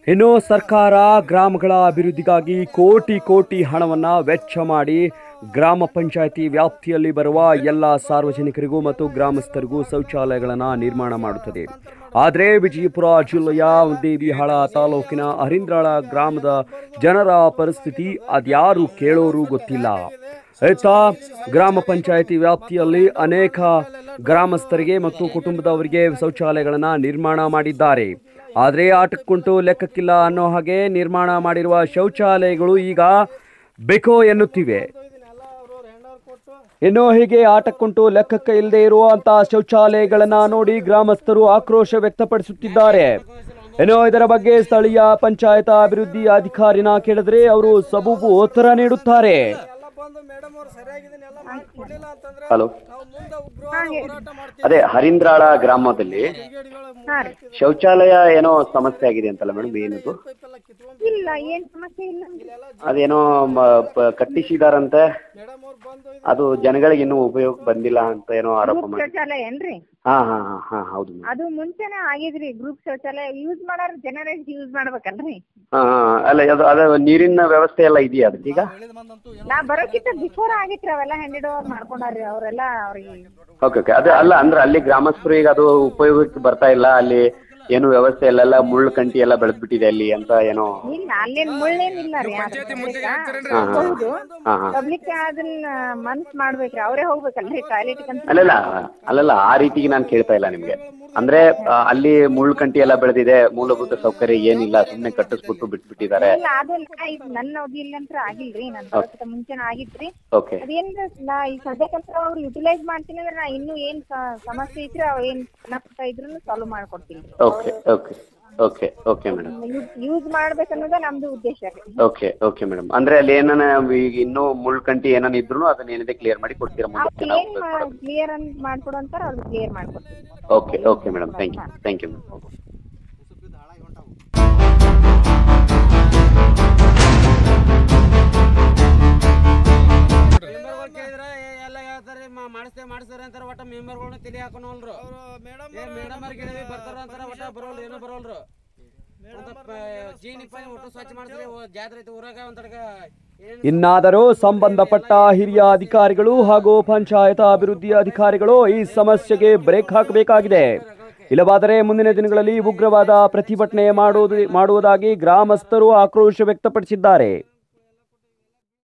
ಇನ್ನು ಸರ್ಕಾರ ಗ್ರಾಮಗಳ ಅಭಿವೃದ್ಧಿಗಾಗಿ ಕೋಟಿ ಕೋಟಿ ಹಣವನ್ನು ವೆಚ್ಚ ಮಾಡಿ ಗ್ರಾಮ ಪಂಚಾಯಿತಿ ವ್ಯಾಪ್ತಿಯಲ್ಲಿ ಬರುವ ಎಲ್ಲ ಸಾರ್ವಜನಿಕರಿಗೂ ಮತ್ತು ಗ್ರಾಮಸ್ಥರಿಗೂ ಶೌಚಾಲಯಗಳನ್ನು ನಿರ್ಮಾಣ ಮಾಡುತ್ತದೆ ಆದರೆ ವಿಜಯಪುರ ಜಿಲ್ಲೆಯ ದೇವಿಹಾಳ ತಾಲೂಕಿನ ಹರಿಂದ್ರಾಳ ಗ್ರಾಮದ ಜನರ ಪರಿಸ್ಥಿತಿ ಅದ್ಯಾರು ಕೇಳೋರು ಗೊತ್ತಿಲ್ಲ ಇತ್ತ ಗ್ರಾಮ ಪಂಚಾಯಿತಿ ವ್ಯಾಪ್ತಿಯಲ್ಲಿ ಅನೇಕ ಗ್ರಾಮಸ್ಥರಿಗೆ ಮತ್ತು ಕುಟುಂಬದವರಿಗೆ ಶೌಚಾಲಯಗಳನ್ನು ನಿರ್ಮಾಣ ಮಾಡಿದ್ದಾರೆ ಆದರೆ ಆಟಕ್ಕುಂಟು ಲೆಕ್ಕಕ್ಕಿಲ್ಲ ಅನ್ನೋ ಹಾಗೆ ನಿರ್ಮಾಣ ಮಾಡಿರುವ ಶೌಚಾಲಯಗಳು ಈಗ ಬೇಕೋ ಎನ್ನುತ್ತಿವೆ ಇನ್ನು ಹೀಗೆ ಆಟಕ್ಕುಂಟು ಲೆಕ್ಕಕ್ಕೆ ಇಲ್ಲದೆ ಇರುವಂತಹ ಶೌಚಾಲಯಗಳನ್ನ ನೋಡಿ ಗ್ರಾಮಸ್ಥರು ಆಕ್ರೋಶ ವ್ಯಕ್ತಪಡಿಸುತ್ತಿದ್ದಾರೆ ಇನ್ನು ಇದರ ಬಗ್ಗೆ ಸ್ಥಳೀಯ ಪಂಚಾಯತ್ ಅಭಿವೃದ್ಧಿ ಅಧಿಕಾರಿನ ಕೇಳಿದ್ರೆ ಅವರು ಸಬೂಬು ಉತ್ತರ ನೀಡುತ್ತಾರೆ ಬಂದು ಮೇಡಮ್ ಅವ್ರು ಸರಿಯಾಗಿದನ್ನೆಲ್ಲ ಮಾಡ್ಕೊಡ್ಲಿಲ್ಲ ಅಂತಂದ್ರೆ ಹಲೋ ನಾವು ಮುಂದೆ ಉಗ್ರವಾದ ಹೋರಾಟ ಮಾಡ್ತೀವಿ ಅದೇ ಹರಿಂದ್ರಾಳ ಗ್ರಾಮದಲ್ಲಿ ಹಾಂ ರೀ ಶೌಚಾಲಯ ಏನೋ ಸಮಸ್ಯೆ ಆಗಿದೆ ಅಂತಲ್ಲ ಮೇಡಮ್ ಏನದು ಪೈಪೆಲ್ಲ ಕಿತ್ಕೊಂಡ್ ಇಲ್ಲ ಏನ್ ಸಮಸ್ಯೆ ಇಲ್ಲ ಅದೇನೋ ಮ- ಪ- ಕಟ್ಟಿಸಿದಾರಂತೆ ಮೇಡಮ್ ಅವ್ರು ಬಂದು ಅದು ಜನಗಳಿಗೆ ಇನ್ನೂ ಉಪಯೋಗ ಬಂದಿಲ್ಲ ಅಂತ ಏನೋ ಆರೋಪ ಗ್ರೂಪ್ ಮಾಡಿ ಶೌಚಾಲಯ ಏನ್ರಿ ಹಾ ಹಾ ಹಾ ಹಾ ಹೌದು ಮೇಡಮ್ ಅದು ಮುಂಚೆನೆ ಆಗಿದ್ರಿ ಗ್ರೂಪ್ ಶೌಚಾಲಯ ಯೂಸ್ ಮಾಡೋರು ಜನರೇ ಯೂಸ್ ಮಾಡ್ಬೇಕಲ್ರಿ ಹಾ ಹಾ ಅಲ್ಲ ಅದು ಅದು ನೀರಿನ ವ್ಯವಸ್ಥೆ ಎಲ್ಲ ಇದೆಯಾ ಅದಕ್ಕೆ ಈಗ ನಾ ಬರೋಕ್ಕಿಂತ ಬಿಫೋರ್ ಆಗಿತ್ರಿ ಅವೆಲ್ಲ ಹ್ಯಾಂಡೆಡ್ ಓವರ್ ಮಾಡ್ಕೊಂಡಾರ್ರಿ ಅವರೆಲ್ಲ ಅವ್ರಿಗೆ ಓಕೆ ಓಕೆ ಅದೇ ಅಲ್ಲ ಅಂದ್ರೆ ಅಲ್ಲಿ ಗ್ರಾಮಸ್ಥರು ಈಗ ಅದು ಉಪಯೋಗಕ್ಕೆ ಬರ್ತಾ ಇಲ್ಲ ಅಲ್ಲಿ ಏನು ವ್ಯವಸ್ಥೆ ಇಲ್ಲ ಎಲ್ಲ ಮುಳ್ಳು ಕಂಟಿ ಎಲ್ಲ ಬೆಳೆದ್ಬಿಟ್ಟಿದೆ ಅಲ್ಲಿ ಅಂತ ಏನೋ ಇಲ್ಲ ಅಲ್ಲೇನ್ ಮುಳ್ಳೇನಿಲ್ಲ ರೀ ಹಾ ಹಾ ಹೌದು ಹಾ ಹಾ ಪಬ್ಲಿಕ್ ಅದನ್ನ ಮನ್ಸ್ ಮಾಡ್ಬೇಕ್ರಿ ಅವರೇ ಹೋಗ್ಬೇಕಲ್ರಿ ಟಾಯ್ಲೆಟ್ ಅಂತ ಅಲ್ಲಲ್ಲ ಅಲ್ಲಲ್ಲ ಆ ರೀತಿಗೆ ನಾನು ಕೇಳ್ತಾ ಇಲ್ಲ ನಿಮ್ಗೆ ಅಂದ್ರೆ ಆ, ಅಲ್ಲಿ ಮುಳ್ಳು ಕಂಟಿ ಎಲ್ಲ ಬೆಳೆದಿದೆ ಮೂಲಭೂತ ಸೌಕರ್ಯ ಏನಿಲ್ಲ ಸುಮ್ಮನೆ ಕಟ್ಟಿಸ್ಬಿಟ್ಟು ಬಿಟ್ಬಿಟ್ಟಿದ್ದಾರೆ ಇಲ್ಲ ಅದೆಲ್ಲ ಇದು ನನ್ನ ಅವಧಿಯಲ್ಲಂತ್ರ ಆಗಿಲ್ರಿ ನನ್ ಬರೋಕ್ಕಿಂತ ಮುಂಚೆನ ಆಗಿತ್ರಿ ಓಕೆ ಅದೇನ್ರ ನಾ ಈ ಸದ್ಯಕ್ಕಂತ್ರ ಅವ್ರು ಯುಟಿಲೈಸ್ ಮಾಡ್ತೀನಿ ಅಂದ್ರೆ ನಾ ಇನ್ನು ಏನ್ ಸ- ಸಮಸ್ಯೆ ಇದ್ರೆ ಅವ್ ಏನ್ ಸಣ್ಣ ಇದ್ರು ಸಾಲ್ವ್ ಮಾಡ್ಕೊಡ್ತೀನಿ okay okay okay okay madam use ಮಾಡ್ಬೇಕನ್ನೋದ ನಮ್ದು ಉದ್ದೇಶ ರೀ ಓಕೆ ಓಕೆ ಮೇಡಮ್ ಅಂದ್ರೆ ಅಲ್ಲಿ ಏನಾನ ಈಗ ಇನ್ನೂ ಮುಳ್ಕಂಟಿ ಏನಾನ ಇದ್ರು ಅದನ್ನ ಏನಿದೆ ಕ್ಲಿಯರ್ ಮಾಡಿ ಕೊಡ್ತೀರಾ ಮುಂದಕ್ಕೆ ನಾವು ಕ್ಲಿಯರ್ ಕ್ಲಿಯರ್ ಅಂತ ಮಾಡ್ಕೊಡು ಅಂತಾರ ಅವ್ರು ಕ್ಲಿಯರ್ ಮಾಡ್ಕೊಡ್ತೀನಿ okay okay madam thank you thank you madam ಮೆಂಬರ್ಗಳು ಕೇಳಿದ್ರೆ ಏ, ಎಲ್ಲ ಹೇಳ್ತಾರೆ ಮಾ- ಮಾಡಿಸ್ತೇವೆ ಮಾಡಿಸ್ತಾರೆ ಅಂತಾರೆ ಒಟ್ಟ ಮೆಂಬರ್ಗಳನ್ನ ತಲೆ ಹಾಕೋನಲ್ರು ಮೇಡಮ್ ಏ ಮೇಡಮ್ ಅವ್ರಿಗೆ ಹೇಳಿದ್ವಿ ಬರ್ತಾರ ಅಂತಾರ ಒಟ್ಟ ಬರೋಲ್ರು ಏನೋ ಬರೋಲ್ರು ಅಂತ ಪ- ಜೀನಿ ಪಾನಿ ಒಟ್ಟು ಸ್ವಚ್ಛ ಮಾಡ್ತಾರೆ ಓ, ಜಾತ್ರೆ ಐತಿ ಊರಾಗ ಒಂದಡ್ಗ ಏನ್ ಇನ್ನಾದರೂ ಸಂಬಂಧಪಟ್ಟ ಹಿರಿಯ ಅಧಿಕಾರಿಗಳು ಹಾಗೂ ಪಂಚಾಯತ್ ಅಭಿವೃದ್ಧಿ ಅಧಿಕಾರಿಗಳು ಈ ಸಮಸ್ಯೆಗೆ ಬ್ರೇಕ್ ಹಾಕಬೇಕಾಗಿದೆ ಇಲ್ಲವಾದರೆ ಮುಂದಿನ ದಿನಗಳಲ್ಲಿ ಉಗ್ರವಾದ ಪ್ರತಿಭಟನೆ ಮಾಡುವುದು ಮಾಡುವುದಾಗಿ ಗ್ರಾಮಸ್ಥರು ಆಕ್ರೋಶ ವ್ಯಕ್ತಪಡಿಸಿದ್ದಾರೆ